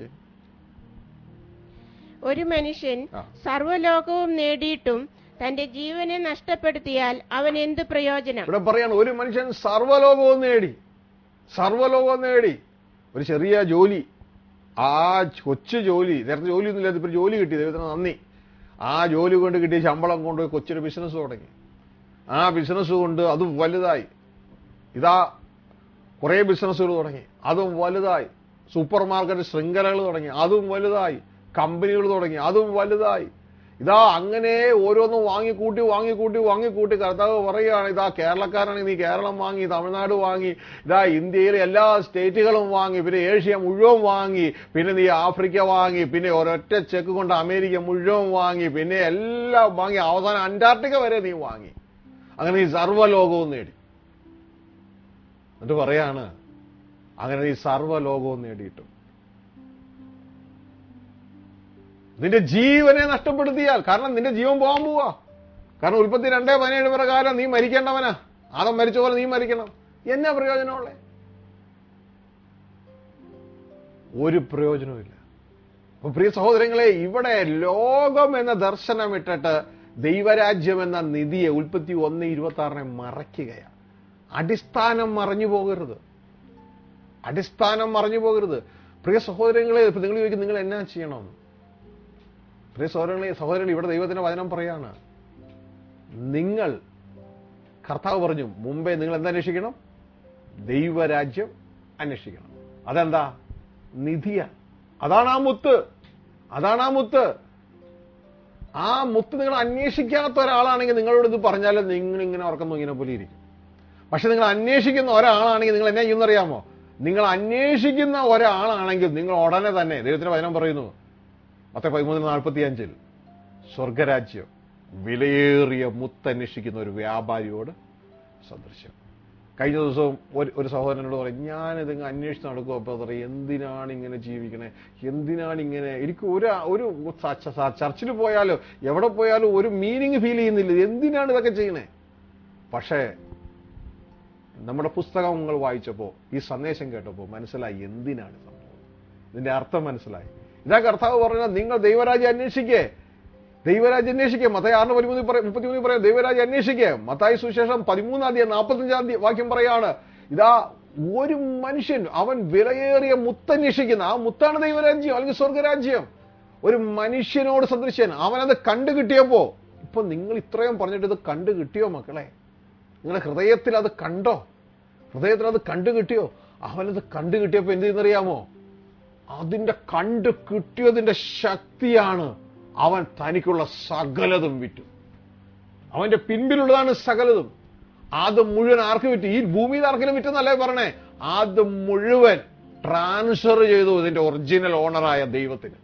ഒരു മനുഷ്യൻ ആ. സർവ്വലോകവും നേടിയിട്ടും തന്റെ ജീവനെ നഷ്ടപ്പെടുത്തിയാൽ അവൻ എന്ത് പ്രയോജനം ഇവിടെ പറയാണ് ഒരു മനുഷ്യൻ സർവ്വലോകവും നേടി സർവ്വലോകവും നേടി ഒരു ചെറിയ ജോലി ആ കൊച്ചു ജോലി നേരത്തെ ജോലിയൊന്നും ഇല്ലാതെ ഇപ്പൊ ഒരു ജോലി കിട്ടി ദൈവത്തിന് നന്ദി ആ ജോലി കൊണ്ട് കിട്ടിയ ശമ്പളം കൊണ്ട് കൊച്ചൊരു ബിസിനസ് തുടങ്ങി ആ ബിസിനസ് കൊണ്ട് അതും വലുതായി ഇതാ കുറേ ബിസിനസ്സുകൾ തുടങ്ങി അതും വലുതായി സൂപ്പർ മാർക്കറ്റ് ശൃംഖലകൾ തുടങ്ങി അതും വലുതായി കമ്പനികൾ തുടങ്ങി അതും വലുതായി ഇതാ അങ്ങനെ ഓരോന്നും വാങ്ങിക്കൂട്ടി വാങ്ങിക്കൂട്ടി വാങ്ങിക്കൂട്ടി കർത്താവ് പറയുകയാണ് ഇതാ കേരളക്കാരാണെങ്കിൽ നീ കേരളം വാങ്ങി തമിഴ്നാട് വാങ്ങി ഇതാ ഇന്ത്യയിലെ എല്ലാ സ്റ്റേറ്റുകളും വാങ്ങി പിന്നെ ഏഷ്യ മുഴുവൻ വാങ്ങി പിന്നെ നീ ആഫ്രിക്ക വാങ്ങി പിന്നെ ഒരൊറ്റ ചെക്ക് കൊണ്ട് അമേരിക്ക മുഴുവൻ വാങ്ങി പിന്നെ എല്ലാം വാങ്ങി അവസാനം അന്റാർട്ടിക്ക വരെ നീ വാങ്ങി അങ്ങനെ നീ സർവ്വലോകവും നേടി എന്നിട്ട് പറയാണ് അങ്ങനെ നീ സർവ്വലോകവും നേടിയിട്ടും നിന്റെ ജീവനെ നഷ്ടപ്പെടുത്തിയാൽ കാരണം നിന്റെ ജീവൻ പോകാൻ പോവാ കാരണം ഉൽപ്പത്തി രണ്ടേ പതിനേഴ് പ്രകാരം നീ മരിക്കേണ്ടവനാ ആദം മരിച്ച പോലെ നീ മരിക്കണം എന്നാ പ്രയോജനമുള്ളേ ഒരു പ്രയോജനവുമില്ല അപ്പൊ പ്രിയ സഹോദരങ്ങളെ ഇവിടെ ലോകം എന്ന ദർശനം ഇട്ടിട്ട് ദൈവരാജ്യം എന്ന നിധിയെ ഉൽപ്പത്തി ഒന്ന് ഇരുപത്തി ആറിനെ മറയ്ക്കുകയാണ് അടിസ്ഥാനം മറഞ്ഞു പോകരുത് അടിസ്ഥാനം മറഞ്ഞു പോകരുത് പ്രിയ സഹോദരങ്ങളെ ഇപ്പൊ നിങ്ങൾ ചോദിക്കും നിങ്ങൾ എന്നാ ചെയ്യണം പ്രിയ സഹോദരങ്ങളെ സഹോദരങ്ങൾ ഇവിടെ ദൈവത്തിന്റെ വചനം പറയാണ് നിങ്ങൾ കർത്താവ് പറഞ്ഞു മുമ്പേ നിങ്ങൾ എന്താ അന്വേഷിക്കണം ദൈവരാജ്യം അന്വേഷിക്കണം അതെന്താ നിധിയ അതാണ് ആ മുത്ത് അതാണ് ആ മുത്ത് ആ മുത്ത് നിങ്ങൾ അന്വേഷിക്കാത്ത ഒരാളാണെങ്കിൽ നിങ്ങളോട് ഇത് പറഞ്ഞാൽ നിങ്ങൾ ഇങ്ങനെ ഉറക്കം തൂങ്ങിനെ പോലെ ഇരിക്കും പക്ഷെ നിങ്ങൾ അന്വേഷിക്കുന്ന ഒരാളാണെങ്കിൽ നിങ്ങൾ എന്നാ ചെയ്യുന്നറിയാമോ നിങ്ങൾ അന്വേഷിക്കുന്ന ഒരാളാണെങ്കിൽ നിങ്ങൾ ഉടനെ തന്നെ ദൈവത്തിന്റെ വചനം പറയുന്നു പത്ത് പതിമൂന്ന് നാൽപ്പത്തി അഞ്ചിൽ സ്വർഗരാജ്യം വിലയേറിയ മുത്തന്വേഷിക്കുന്ന ഒരു വ്യാപാരിയോട് സദൃശ്യം കഴിഞ്ഞ ദിവസവും ഒരു ഒരു സഹോദരനോട് പറയും ഞാനിത് അന്വേഷിച്ച് നടക്കുമോ അപ്പോൾ പറയും എന്തിനാണ് ഇങ്ങനെ ജീവിക്കണേ എന്തിനാണ് ഇങ്ങനെ എനിക്ക് ഒരു ഒരു സ- സ- ചർച്ചിൽ പോയാലോ എവിടെ പോയാലും ഒരു മീനിങ് ഫീൽ ചെയ്യുന്നില്ല എന്തിനാണ് ഇതൊക്കെ ചെയ്യണേ പക്ഷേ നമ്മുടെ പുസ്തകങ്ങൾ വായിച്ചപ്പോൾ ഈ സന്ദേശം കേട്ടപ്പോൾ മനസ്സിലായി എന്തിനാണ് സംഭവം ഇതിന്റെ അർത്ഥം മനസ്സിലായി ഇതാ കർത്താവ് പറഞ്ഞാൽ നിങ്ങൾ ദൈവരാജ്യം അന്വേഷിക്കേ ദൈവരാജ്യം അന്വേഷിക്കുക മത്തായി ആറിന് പതിമൂന്ന് പറയും മുപ്പത്തിമൂന്ന് പറയാം ദൈവരാജ്യം അന്വേഷിക്കുക മത്തായി സുശേഷം പതിമൂന്നാം തീയതി നാൽപ്പത്തഞ്ചാം തീയതി വാക്യം പറയാണ് ഇതാ ഒരു മനുഷ്യൻ അവൻ വിലയേറിയ മുത്തന്വേഷിക്കുന്ന ആ മുത്താണ് ദൈവരാജ്യം അല്ലെങ്കിൽ സ്വർഗരാജ്യം ഒരു മനുഷ്യനോട് സദൃശ്യൻ അവനത് കണ്ടു കിട്ടിയപ്പോ ഇപ്പൊ നിങ്ങൾ ഇത്രയും പറഞ്ഞിട്ട് ഇത് കണ്ടു കിട്ടിയോ മക്കളെ നിങ്ങളുടെ ഹൃദയത്തിൽ അത് കണ്ടോ ഹൃദയത്തിൽ അത് കണ്ടു കിട്ടിയോ അവനത് കണ്ടു കിട്ടിയപ്പോ എന്ത് ചെയ്യുന്നറിയാമോ അതിന്റെ കണ്ടു കിട്ടിയതിന്റെ ശക്തിയാണ് അവൻ തനിക്കുള്ള സകലതും വിറ്റു അവന്റെ പിൻപിലുള്ളതാണ് സകലതും അത് മുഴുവൻ ആർക്ക് വിറ്റു ഈ ഭൂമിയിൽ ആർക്കെങ്കിലും വിറ്റെന്നല്ലേ പറഞ്ഞേ അത് മുഴുവൻ ട്രാൻസ്ഫർ ചെയ്തു ഇതിന്റെ ഒറിജിനൽ ഓണറായ ദൈവത്തിന്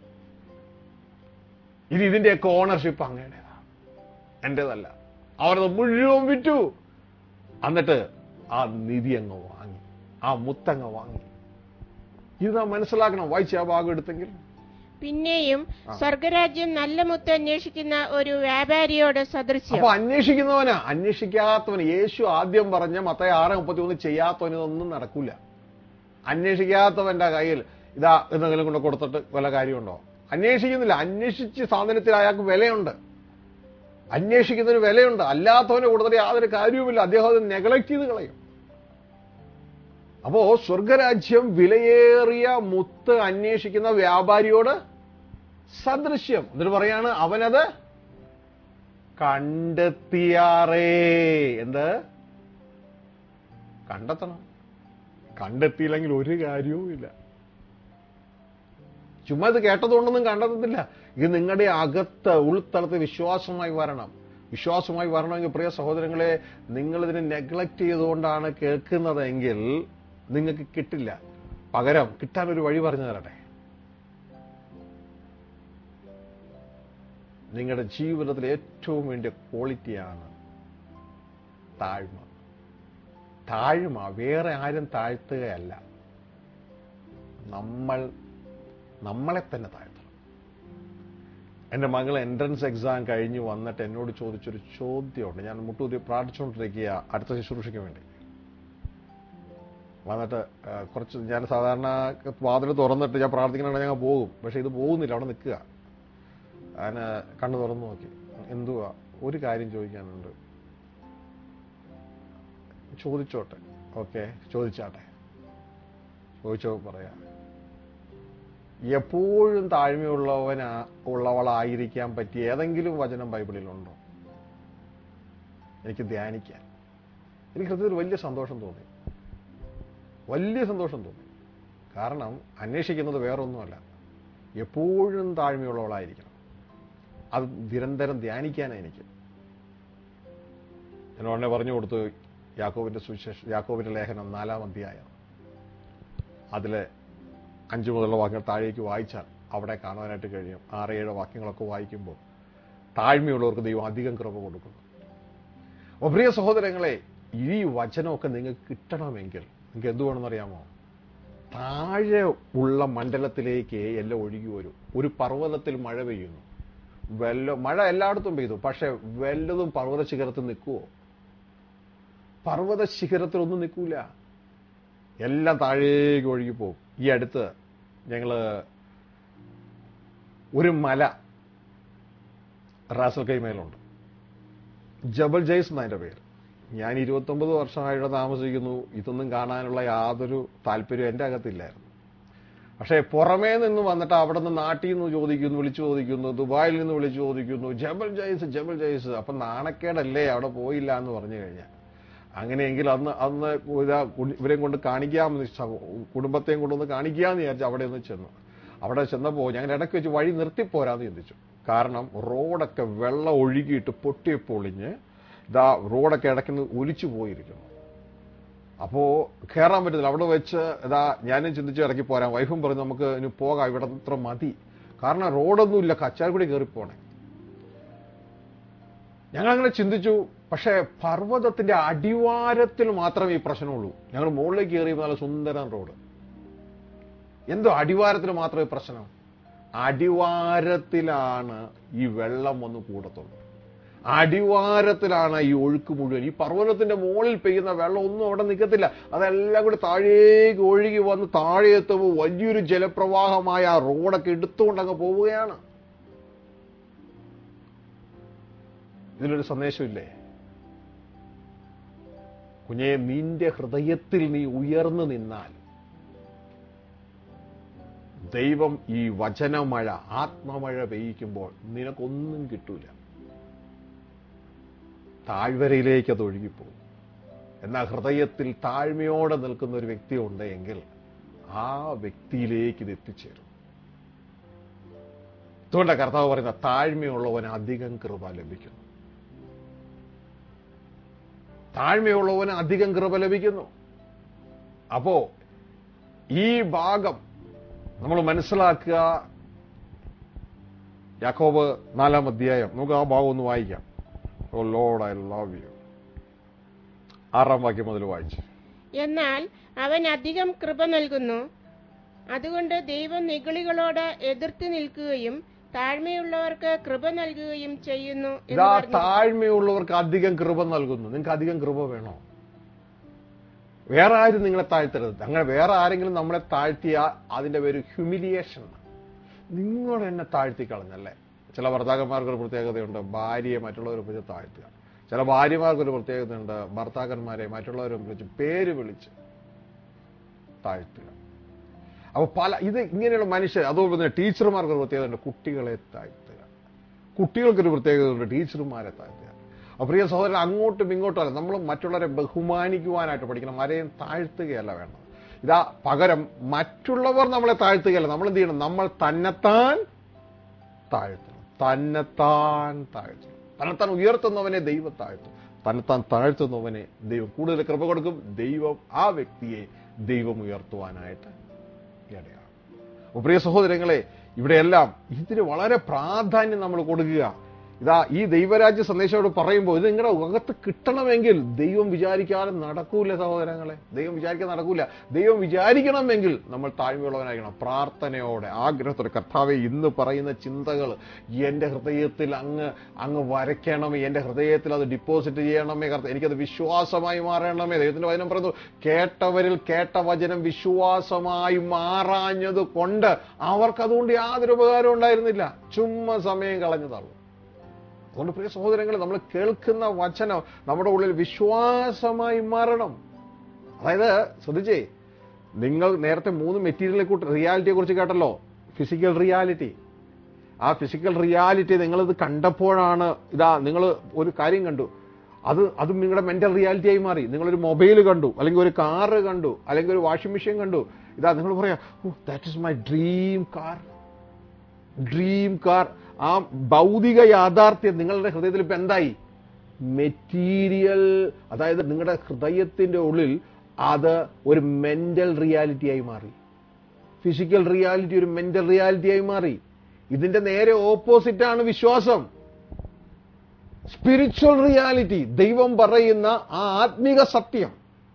ഇനി ഇതിന്റെയൊക്കെ ഓണർഷിപ്പ് അങ്ങയുടേതാണ് എന്റേതല്ല അവരത് മുഴുവൻ വിറ്റു എന്നിട്ട് ആ നിധി അങ്ങ് വാങ്ങി ആ മുത്തങ്ങ് വാങ്ങി ഇത് നാം മനസ്സിലാക്കണം വായിച്ച ആ ഭാഗം എടുത്തെങ്കിൽ പിന്നെയും സ്വർഗരാജ്യം നല്ല മുത്ത് അന്വേഷിക്കുന്ന ഒരു വ്യാപാരിയോട് സദൃശ്യം അപ്പൊ അന്വേഷിക്കുന്നവനാ അന്വേഷിക്കാത്തവന് യേശു ആദ്യം പറഞ്ഞ മത്തായി ആറ് മുപ്പത്തി ഒന്ന് ചെയ്യാത്തവന് ഇതൊന്നും നടക്കൂല അന്വേഷിക്കാത്തവന്റെ കയ്യിൽ ഇതാ എന്തെങ്കിലും കൊണ്ട് കൊടുത്തിട്ട് വല്ല കാര്യമുണ്ടോ അന്വേഷിക്കുന്നില്ല അന്വേഷിച്ച് സാധനത്തിൽ അയാൾക്ക് വിലയുണ്ട് അന്വേഷിക്കുന്നതിന് വിലയുണ്ട് അല്ലാത്തവന് കൊടുത്തിട്ട് യാതൊരു കാര്യവുമില്ല അദ്ദേഹം അത് നെഗ്ലക്ട് ചെയ്ത് കളയും അപ്പോ സ്വർഗരാജ്യം വിലയേറിയ മുത്ത് അന്വേഷിക്കുന്ന വ്യാപാരിയോട് സദൃശ്യം എന്നിട്ട് പറയാണ് അവനത് കണ്ടെത്തിയാറേ എന്ത് കണ്ടെത്തണം കണ്ടെത്തിയില്ലെങ്കിൽ ഒരു കാര്യവും ഇല്ല ചുമ്മാ ഇത് കേട്ടതുകൊണ്ടൊന്നും കണ്ടെത്തത്തില്ല ഇത് നിങ്ങളുടെ അകത്ത് ഉൾത്തളത്ത് വിശ്വാസമായി വരണം വിശ്വാസമായി വരണമെങ്കിൽ പ്രിയ സഹോദരങ്ങളെ നിങ്ങൾ ഇതിനെ നെഗ്ലക്ട് ചെയ്തുകൊണ്ടാണ് കേൾക്കുന്നതെങ്കിൽ നിങ്ങൾക്ക് കിട്ടില്ല പകരം കിട്ടാൻ ഒരു വഴി പറഞ്ഞു തരട്ടെ നിങ്ങളുടെ ജീവിതത്തിലെ ഏറ്റവും വേണ്ടിയ ക്വാളിറ്റിയാണ് താഴ്മ താഴ്മ വേറെ ആരും താഴ്ത്തുകയല്ല നമ്മൾ നമ്മളെ തന്നെ താഴ്ത്തണം എൻ്റെ മകൾ എൻട്രൻസ് എക്സാം കഴിഞ്ഞ് വന്നിട്ട് എന്നോട് ചോദിച്ചൊരു ചോദ്യമുണ്ട് ഞാൻ മുട്ടൂതി പ്രാർത്ഥിച്ചുകൊണ്ടിരിക്കുക അടുത്ത ശുശ്രൂഷയ്ക്ക് വേണ്ടി വന്നിട്ട് ആ, കുറച്ച് ഞാൻ സാധാരണ വാതിൽ തുറന്നിട്ട് ഞാൻ പ്രാർത്ഥിക്കണമെങ്കിൽ ഞാൻ പോകും പക്ഷെ ഇത് പോകുന്നില്ല അവിടെ നിൽക്കുക അതിന് കണ്ണു തുറന്നു നോക്കി എന്തുവാ ഒരു കാര്യം ചോദിക്കാനുണ്ട് ചോദിച്ചോട്ടെ ഓക്കെ ചോദിച്ചാട്ടെ ചോദിച്ചോ പറയാം എപ്പോഴും താഴ്മയുള്ളവനാ ഉള്ളവളായിരിക്കാൻ പറ്റിയ ഏതെങ്കിലും വചനം ബൈബിളിലുണ്ടോ എനിക്ക് ധ്യാനിക്കാൻ എനിക്ക് ഹൃദയത്തിൽ വലിയ സന്തോഷം തോന്നി വലിയ സന്തോഷം തോന്നി കാരണം അന്വേഷിക്കുന്നത് വേറൊന്നുമല്ല എപ്പോഴും താഴ്മയുള്ളവളായിരിക്കണം അത് നിരന്തരം ധ്യാനിക്കാനാണ് എനിക്ക് ഞാൻ ഉടനെ പറഞ്ഞു കൊടുത്തു യാക്കോബിന്റെ സുവിശേഷം യാക്കോബിന്റെ ലേഖനം നാലാം അധ്യായം അതിലെ അഞ്ചു മുതലുള്ള വാക്യങ്ങൾ താഴേക്ക് വായിച്ചാൽ അവിടെ കാണുവാനായിട്ട് കഴിയും ആറ് ഏഴ് വാക്യങ്ങളൊക്കെ വായിക്കുമ്പോൾ താഴ്മയുള്ളവർക്ക് ദൈവം അധികം കൃപ കൊടുക്കുന്നു അപ്പോൾ പ്രിയ സഹോദരങ്ങളെ ഈ വചനമൊക്കെ നിങ്ങൾക്ക് കിട്ടണമെങ്കിൽ നിങ്ങൾക്ക് എന്ത് വേണമെന്നറിയാമോ താഴെ ഉള്ള മണ്ഡലത്തിലേക്ക് എല്ലാം ഒഴുകി വരും ഒരു പർവ്വതത്തിൽ മഴ പെയ്യുന്നു വല്ല മഴ എല്ലായിടത്തും പെയ്തു പക്ഷെ വല്ലതും പർവ്വത ശിഖരത്തിൽ നിൽക്കുവോ പർവ്വത ശിഖരത്തിലൊന്നും നിൽക്കൂല എല്ലാം താഴേക്ക് ഒഴുകി പോകും ഈ അടുത്ത് ഞങ്ങള് ഒരു മല റാസൽ കൈമേലുണ്ട് ജബൽ ജയ്സ് എന്നതിന്റെ പേര് ഞാൻ ഇരുപത്തൊമ്പത് വർഷമായിട്ട് താമസിക്കുന്നു ഇതൊന്നും കാണാനുള്ള യാതൊരു താല്പര്യവും എൻ്റെ അകത്തില്ലായിരുന്നു പക്ഷേ പുറമേ നിന്ന് വന്നിട്ട് അവിടെ നിന്ന് നാട്ടിൽ നിന്ന് ചോദിക്കുന്നു വിളിച്ചു ചോദിക്കുന്നു ദുബായിൽ നിന്ന് വിളിച്ചു ചോദിക്കുന്നു ജബൽ ജയ്സ് ജബൽ ജയ്സ് അപ്പം നാണക്കേടല്ലേ അവിടെ പോയില്ല എന്ന് പറഞ്ഞു കഴിഞ്ഞാൽ അങ്ങനെയെങ്കിൽ അന്ന് അന്ന് ഇതാ കുടി- ഇവരെയും കൊണ്ട് കാണിക്കാമെന്ന് സഹോ- കുടുംബത്തെയും കൊണ്ടൊന്ന് കാണിക്കാമെന്ന് വിചാരിച്ചു അവിടെ ഒന്ന് ചെന്നു അവിടെ ചെന്നപ്പോൾ ഞങ്ങൾ ഇടയ്ക്ക് വെച്ച് വഴി നിർത്തിപ്പോരാന്ന് ചിന്തിച്ചു കാരണം റോഡൊക്കെ വെള്ളം ഒഴുകിയിട്ട് പൊട്ടിപ്പൊളിഞ്ഞ് ഇതാ റോഡൊക്കെ ഇടയ്ക്ക് ഒലിച്ചു പോയിരിക്കുന്നു അപ്പോ കയറാൻ പറ്റുന്നില്ല അവിടെ വെച്ച് ഇതാ ഞാനും ചിന്തിച്ച് ഇറക്കി പോരാൻ വൈഫും പറഞ്ഞു നമുക്ക് ഇനി പോകാം ഇവിടെ ഇത്ര മതി കാരണം റോഡൊന്നുമില്ല കച്ചാൽക്കുടി കയറിപ്പോണേ ഞങ്ങൾ അങ്ങനെ ചിന്തിച്ചു പക്ഷേ പർവ്വതത്തിന്റെ അടിവാരത്തിൽ മാത്രമേ ഈ പ്രശ്നമുള്ളൂ ഞങ്ങൾ മുകളിലേക്ക് കയറിയപ്പോൾ നല്ല സുന്ദരൻ റോഡ് എന്തോ അടിവാരത്തിൽ മാത്രമേ പ്രശ്നം അടിവാരത്തിലാണ് ഈ വെള്ളം വന്ന് കൂടത്തുള്ളൂ അടിവാരത്തിലാണ് ഈ ഒഴുക്ക് മുഴുവൻ ഈ പർവ്വതത്തിന്റെ മുകളിൽ പെയ്യുന്ന വെള്ളം ഒന്നും അവിടെ നിൽക്കത്തില്ല അതെല്ലാം കൂടി താഴേക്ക് ഒഴുകി വന്ന് താഴെ എത്തുമ്പോൾ വലിയൊരു ജലപ്രവാഹമായ ആ റോഡൊക്കെ എടുത്തുകൊണ്ട് അങ്ങ് പോവുകയാണ് ഇതിലൊരു സന്ദേശമില്ലേ കുഞ്ഞെ നിന്റെ ഹൃദയത്തിൽ നീ ഉയർന്നു നിന്നാൽ ദൈവം ഈ വചനമഴ ആത്മമഴ പെയ്യിക്കുമ്പോൾ നിനക്കൊന്നും കിട്ടൂല താഴ്വരയിലേക്ക് അത് ഒഴുകിപ്പോകും എന്നാൽ ഹൃദയത്തിൽ താഴ്മയോടെ നിൽക്കുന്ന ഒരു വ്യക്തി ഉണ്ടെങ്കിൽ ആ വ്യക്തിയിലേക്ക് ഇത് എത്തിച്ചേരും അതുകൊണ്ടാണ് കർത്താവ് പറയുന്ന താഴ്മയുള്ളവന് അധികം കൃപ ലഭിക്കുന്നു താഴ്മയുള്ളവന് അധികം കൃപ ലഭിക്കുന്നു അപ്പോ ഈ ഭാഗം നമ്മൾ മനസ്സിലാക്കുക യാക്കോബ് നാലാം അധ്യായം നമുക്ക് ആ ഭാഗം ഒന്ന് വായിക്കാം O Lord I love you ആറാം വാക്യം മുതൽ വായിച്ചു എന്നാൽ അവൻ അധികം കൃപ നൽകുന്നു അതുകൊണ്ട് ദൈവം നിഗളികളോട് എതിർത്ത് നിൽക്കുകയും താഴ്മയുള്ളവർക്ക് കൃപ നൽകുകയും ചെയ്യുന്നു എന്ന് ഇതാ പറഞ്ഞു. താഴ്മയുള്ളവർക്ക് അധികം കൃപ നൽകുന്നു നിങ്ങൾക്ക് അധികം കൃപ വേണോ വേറെ ആരും നിങ്ങളെ താഴ്ത്തരുത് അങ്ങനെ വേറെ ആരെങ്കിലും നമ്മളെ താഴ്ത്തിയ അതിന്റെ പേര് ഹ്യൂമിലിയേഷൻ നിങ്ങൾ എന്നെ താഴ്ത്തി കളഞ്ഞല്ലേ ചില ഭർത്താക്കന്മാർക്കൊരു പ്രത്യേകതയുണ്ട് ഭാര്യയെ മറ്റുള്ളവരെ വിളിച്ച് താഴ്ത്തുക ചില ഭാര്യമാർക്കൊരു പ്രത്യേകതയുണ്ട് ഭർത്താക്കന്മാരെ മറ്റുള്ളവരെ വിളിച്ച് പേര് വിളിച്ച് താഴ്ത്തുക അപ്പൊ പല ഇത് ഇങ്ങനെയുള്ള മനുഷ്യർ അതുപോലെ തന്നെ ടീച്ചർമാർക്ക് ഒരു പ്രത്യേകത കുട്ടികളെ താഴ്ത്തുക കുട്ടികൾക്കൊരു പ്രത്യേകതയുണ്ട് ടീച്ചർമാരെ താഴ്ത്തുക അപ്പൊ പ്രിയ സഹോദരൻ അങ്ങോട്ടും ഇങ്ങോട്ടും അല്ല നമ്മൾ മറ്റുള്ളവരെ ബഹുമാനിക്കുവാനായിട്ട് പഠിക്കണം ആരെയും താഴ്ത്തുകയല്ല വേണ്ടത് ഇതാ പകരം മറ്റുള്ളവർ നമ്മളെ താഴ്ത്തുകയല്ല നമ്മൾ എന്ത് ചെയ്യണം നമ്മൾ തന്നെത്താൻ താഴ്ത്തണം തന്നെത്താൻ താഴ്ത്തണം തന്നെത്താൻ ഉയർത്തുന്നവനെ ദൈവം താഴ്ത്തും തന്നെത്താൻ താഴ്ത്തുന്നവനെ ദൈവം കൂടുതൽ കൃപ കൊടുക്കും ദൈവം ആ വ്യക്തിയെ ദൈവം ഉയർത്തുവാനായിട്ട് ഇടയാണ് അപ്പോൾ പ്രിയ സഹോദരങ്ങളെ ഇവിടെയെല്ലാം ഇതിന് വളരെ പ്രാധാന്യം നമ്മൾ കൊടുക്കുക ഇതാ ഈ ദൈവരാജ്യ സന്ദേശത്തോട് പറയുമ്പോൾ ഇത് നിങ്ങളുടെ അകത്ത് കിട്ടണമെങ്കിൽ ദൈവം വിചാരിക്കാതെ നടക്കൂല സഹോദരങ്ങളെ ദൈവം വിചാരിക്കാതെ നടക്കൂല ദൈവം വിചാരിക്കണമെങ്കിൽ നമ്മൾ താഴ്മയുള്ളവനായിരിക്കണം പ്രാർത്ഥനയോടെ ആഗ്രഹത്തോടെ കർത്താവെ ഇന്ന് പറയുന്ന ചിന്തകൾ എൻ്റെ ഹൃദയത്തിൽ അങ്ങ് അങ്ങ് വരയ്ക്കണമേ എൻ്റെ ഹൃദയത്തിൽ അത് ഡിപ്പോസിറ്റ് ചെയ്യണമേ കർത്ത എനിക്കത് വിശ്വാസമായി മാറണമേ ദൈവത്തിന്റെ വചനം പറയുന്നു കേട്ടവരിൽ കേട്ട വചനം വിശ്വാസമായി മാറാഞ്ഞത് കൊണ്ട് അവർക്കതുകൊണ്ട് യാതൊരു ഉപകാരം ഉണ്ടായിരുന്നില്ല ചുമ്മാ സമയം കളഞ്ഞതാണ് അതുകൊണ്ട് പ്രിയ സഹോദരങ്ങളെ നമ്മൾ കേൾക്കുന്ന വചനം നമ്മുടെ ഉള്ളിൽ വിശ്വാസമായി മാറണം അതായത് ശ്രദ്ധിച്ചേ നിങ്ങൾ നേരത്തെ മൂന്ന് മെറ്റീരിയലിനെ കൂട്ടി റിയാലിറ്റിയെ കുറിച്ച് കേട്ടല്ലോ ഫിസിക്കൽ റിയാലിറ്റി ആ ഫിസിക്കൽ റിയാലിറ്റി നിങ്ങളിത് കണ്ടപ്പോഴാണ് ഇതാ നിങ്ങൾ ഒരു കാര്യം കണ്ടു അത് അതും നിങ്ങളുടെ മെന്റൽ റിയാലിറ്റിയായി മാറി നിങ്ങളൊരു മൊബൈൽ കണ്ടു അല്ലെങ്കിൽ ഒരു കാറ് കണ്ടു അല്ലെങ്കിൽ ഒരു വാഷിംഗ് മെഷീൻ കണ്ടു ഇതാ നിങ്ങൾ പറയാ oh that is my dream car dream car ആ ഭൗതിക യാഥാർത്ഥ്യം നിങ്ങളുടെ ഹൃദയത്തിൽ ഇപ്പൊ എന്തായി മെറ്റീരിയൽ അതായത് നിങ്ങളുടെ ഹൃദയത്തിന്റെ ഉള്ളിൽ അത് ഒരു മെന്റൽ റിയാലിറ്റിയായി മാറി ഫിസിക്കൽ റിയാലിറ്റി ഒരു മെന്റൽ റിയാലിറ്റിയായി മാറി ഇതിന്റെ നേരെ ഓപ്പോസിറ്റ് ആണ് വിശ്വാസം സ്പിരിച്വൽ റിയാലിറ്റി ദൈവം പറയുന്ന ആ ആത്മീക സത്യം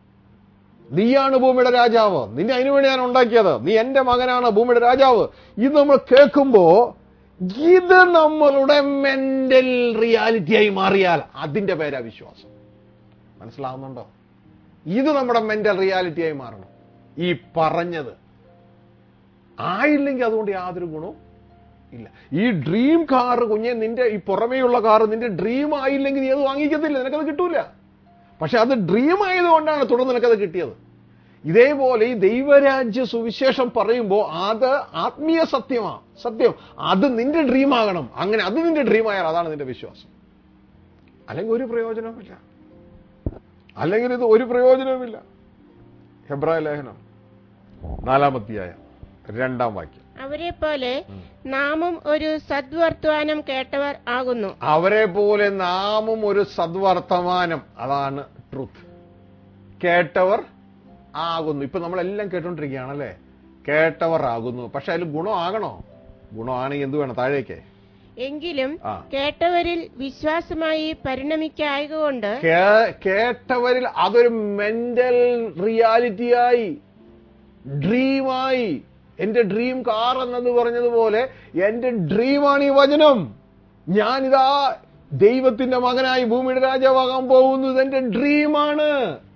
നീയാണ് ഭൂമിയുടെ രാജാവ് നിന്നെ അതിനുവേണ്ടി ഞാൻ ഉണ്ടാക്കിയത് നീ എന്റെ മകനാണ് ഭൂമിയുടെ രാജാവ് ഇത് നമ്മൾ കേൾക്കുമ്പോ ഇത് നമ്മളുടെ മെന്റൽ റിയാലിറ്റിയായി മാറിയാൽ അതിന്റെ പേരാ വിശ്വാസം മനസ്സിലാവുന്നുണ്ടോ ഇത് നമ്മുടെ മെന്റൽ റിയാലിറ്റിയായി മാറണം ഈ പറഞ്ഞത് ആയില്ലെങ്കിൽ അതുകൊണ്ട് യാതൊരു ഗുണവും ഇല്ല ഈ ഡ്രീം കാർ കുഞ്ഞെ നിന്റെ ഈ പുറമേയുള്ള കാർ നിന്റെ ഡ്രീം ആയില്ലെങ്കിൽ നീ അത് വാങ്ങിക്കത്തില്ല നിനക്കത് കിട്ടൂല പക്ഷെ അത് ഡ്രീം ആയതുകൊണ്ടാണ് തുടർന്ന് നിനക്കത് കിട്ടിയത് ഇതേപോലെ ഈ ദൈവരാജ്യ സുവിശേഷം പറയുമ്പോൾ അത് ആത്മീയ സത്യമാണ് സത്യം അത് നിന്റെ ഡ്രീം ആകണം അങ്ങനെ അത് നിന്റെ ഡ്രീം ആയാൽ അതാണ് നിന്റെ വിശ്വാസം അല്ലെങ്കിൽ ഒരു പ്രയോജനവുമില്ല അല്ലെങ്കിൽ ഇത് ഒരു പ്രയോജനവുമില്ല ഹെബ്രായ ലേഖനം നാലാമധ്യായ രണ്ടാം വാക്യം അവരെ പോലെ നാമും ഒരു സദ്വർത്തമാനം കേട്ടവർ ആകുന്നു അവരെ പോലെ നാമും ഒരു സദ്വർത്തമാനം അതാണ് ട്രൂത്ത് കേട്ടവർ ആകുന്നു ഇപ്പൊ നമ്മളെല്ലാം കേട്ടോണ്ടിരിക്കുകയാണല്ലേ കേട്ടവർ ആകുന്നു പക്ഷെ അതിൽ ഗുണമാകണോ ഗുണമാണെങ്കിൽ എന്ത് വേണം താഴേക്ക് എങ്കിലും ആ. കേട്ടവരിൽ വിശ്വാസമായി പരിണമിക്കായകൊണ്ട് കേ- കേട്ടവരിൽ അതൊരു മെന്റൽ റിയാലിറ്റിയായി ഡ്രീമായി എന്റെ ഡ്രീം കാർ എന്നത് പറഞ്ഞതുപോലെ എന്റെ ഡ്രീമാണ് ഈ വചനം ഞാനിതാ ദൈവത്തിന്റെ മകനായി ഭൂമിയുടെ രാജാവാകാൻ പോകുന്നു ഇതെന്റെ ഡ്രീമാണ്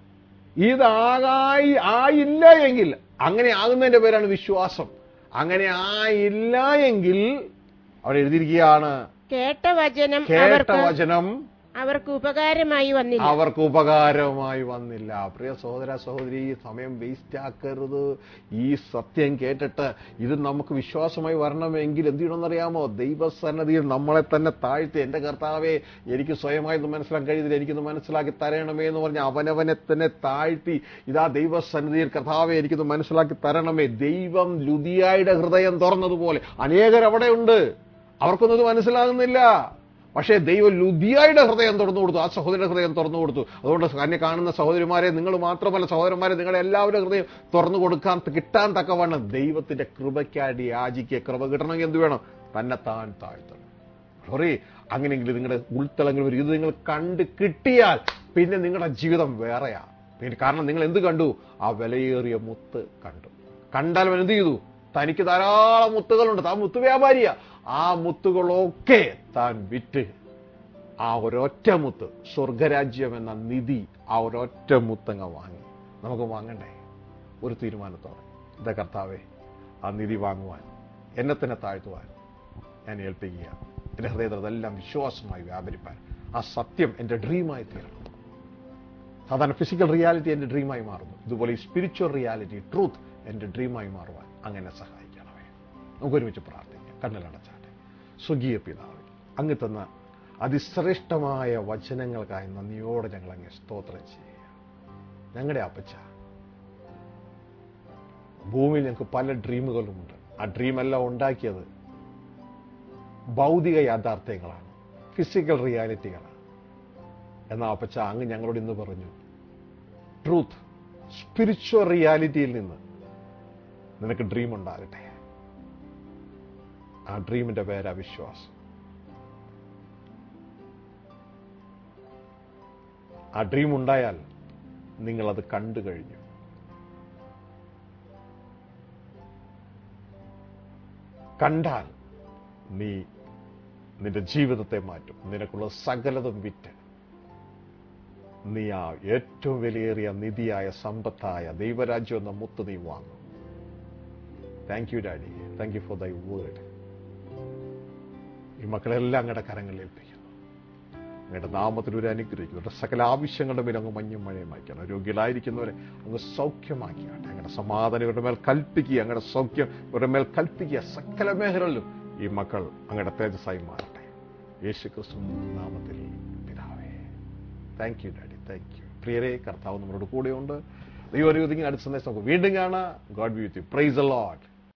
ഇതാകായി ആയില്ല എങ്കിൽ അങ്ങനെ ആകുന്നതിന്റെ പേരാണ് വിശ്വാസം അങ്ങനെ ആയില്ല എങ്കിൽ അവിടെ എഴുതിയിരിക്കുകയാണ് കേട്ട വചനം കേട്ട അവർക്ക് വചനം അവർക്ക് ഉപകാരമായി വന്നില്ല അവർക്ക് ഉപകാരമായി വന്നില്ല പ്രിയ സഹോദര സഹോദരി ഈ സമയം വേസ്റ്റ് ആക്കരുത് ഈ സത്യം കേട്ടിട്ട് ഇത് നമുക്ക് വിശ്വാസമായി വരണമെങ്കിൽ എന്ത് ചെയ്യണമെന്നറിയാമോ ദൈവസന്നതിയിൽ നമ്മളെ തന്നെ താഴ്ത്തി എന്റെ കർത്താവെ എനിക്ക് സ്വയമായി ഇത് മനസ്സിലാക്കാൻ കഴിയുന്നില്ല എനിക്കിത് മനസ്സിലാക്കി തരണമേ എന്ന് പറഞ്ഞ് അവനവനെ തന്നെ താഴ്ത്തി ഇതാ ദൈവസന്നിധിയിൽ കർത്താവെ എനിക്കിത് മനസ്സിലാക്കി തരണമേ ദൈവം ലുതിയായുടെ ഹൃദയം തുറന്നതുപോലെ അനേകർ അവിടെ ഉണ്ട് അവർക്കൊന്നും ഇത് മനസ്സിലാകുന്നില്ല പക്ഷേ ദൈവം ലുദിയായുടെ ഹൃദയം തുറന്നു കൊടുത്തു ആ സഹോദര ഹൃദയം തുറന്നു കൊടുത്തു അതുകൊണ്ട് എന്നെ കാണുന്ന സഹോദരിമാരെ നിങ്ങൾ മാത്രമല്ല സഹോദരന്മാരെ നിങ്ങളുടെ എല്ലാവരുടെ ഹൃദയം തുറന്നു കൊടുക്കാൻ കിട്ടാൻ തക്കവണ്ണം ദൈവത്തിന്റെ കൃപയ്ക്കായി യാചിക്കുക കൃപ കിട്ടണമെങ്കിൽ എന്ത് വേണം തന്നെ താൻ താഴ്ത്തണം സോറി അങ്ങനെയെങ്കിൽ നിങ്ങളുടെ ഉൾത്തളങ്ങൾ വരും ഇത് നിങ്ങൾ കണ്ട് കിട്ടിയാൽ പിന്നെ നിങ്ങളുടെ ജീവിതം വേറെയാ പിന്നെ കാരണം നിങ്ങൾ എന്ത് കണ്ടു ആ വിലയേറിയ മുത്ത് കണ്ടു കണ്ടാൽ അവൻ എന്ത് ചെയ്തു തനിക്ക് ധാരാളം മുത്തുകളുണ്ട് താൻ മുത്ത് വ്യാപാരിയാ ആ മുത്തുകളൊക്കെ താൻ വിറ്റ് ആ ഒരൊറ്റ മുത്ത് സ്വർഗരാജ്യം എന്ന നിധി ആ ഒരൊറ്റ മുത്തങ്ങ വാങ്ങി നമുക്ക് വാങ്ങണ്ടേ ഒരു തീരുമാനത്തോടെ ഇതാ കർത്താവേ ആ നിധി വാങ്ങുവാൻ എന്നെ തന്നെ താഴ്ത്തുവാൻ ഞാൻ ഏൽപ്പിക്കുക എന്റെ ഹൃദയത്തിൽ അതെല്ലാം വിശ്വാസമായി വ്യാപരിപ്പാൻ ആ സത്യം എന്റെ ഡ്രീമായി തീരണം സാധാരണ ഫിസിക്കൽ റിയാലിറ്റി എൻ്റെ ഡ്രീമായി മാറുന്നു ഇതുപോലെ ഈ സ്പിരിച്വൽ റിയാലിറ്റി ട്രൂത്ത് എൻ്റെ ഡ്രീമായി മാറുവാൻ അങ്ങനെ സഹായിക്കണമേ നമുക്ക് ഒരുമിച്ച് പ്രാർത്ഥിക്കാം കണ്ണിലടച്ചാട്ടെ സ്വകീയ പിതാവ് അങ്ങ് തന്ന അതിശ്രേഷ്ഠമായ വചനങ്ങൾക്കായി നന്ദിയോടെ ഞങ്ങൾ അങ്ങ് സ്തോത്രം ചെയ്യുക ഞങ്ങളുടെ അപ്പച്ച ഭൂമിയിൽ ഞങ്ങൾക്ക് പല ഡ്രീമുകളുമുണ്ട് ആ ഡ്രീമെല്ലാം ഉണ്ടാക്കിയത് ഭൗതിക യാഥാർത്ഥ്യങ്ങളാണ് ഫിസിക്കൽ റിയാലിറ്റികളാണ് എന്നാ അപ്പച്ച അങ്ങ് ഞങ്ങളോട് ഇന്ന് പറഞ്ഞു ട്രൂത്ത് സ്പിരിച്വൽ റിയാലിറ്റിയിൽ നിന്ന് നിനക്ക് ഡ്രീം ഉണ്ടാകട്ടെ ആ ഡ്രീമിന്റെ പേരാ വിശ്വാസം ആ ഡ്രീം ഉണ്ടായാൽ നിങ്ങളത് കണ്ടു കഴിഞ്ഞു കണ്ടാൽ നീ നിന്റെ ജീവിതത്തെ മാറ്റും നിനക്കുള്ള സകലതും വിറ്റ് നീ ആ ഏറ്റവും വിലയേറിയ നിധിയായ സമ്പത്തായ ദൈവരാജ്യം എന്ന മുത്ത് നീ വാങ്ങും thank you daddy thank you for thy word ഈ മക്കളെല്ലാം അങ്ങയുടെ കരങ്ങളിൽ ഏൽപ്പിക്കുന്നു അങ്ങയുടെ നാമത്തിൽ ഒരു അനുഗ്രഹിക്കും അവരുടെ സകല ആവശ്യങ്ങളുടെ മേൽ അങ്ങ് മഞ്ഞും മഴയും അയക്കണം രോഗികളായിരിക്കുന്നവരെ അങ്ങ് സൗഖ്യമാക്കിയാട്ടെ അങ്ങയുടെ സമാധാനം ഇവരുടെ മേൽ കൽപ്പിക്കുക അങ്ങയുടെ സൗഖ്യം ഇവരുടെ മേൽ കൽപ്പിക്കുക സകല മേഖലകളിലും ഈ മക്കൾ അങ്ങയുടെ തേജസ്സായി മാറട്ടെ യേശു ക്രിസ്തു നാമത്തിൽ പിതാവേ thank you daddy thank you പ്രിയരെ കർത്താവ് നമ്മളോട് കൂടെയുണ്ട് ദൈവം ഒരു അടുത്ത സന്ദേശം നമുക്ക് വീണ്ടും കാണാം God be with you praise a lot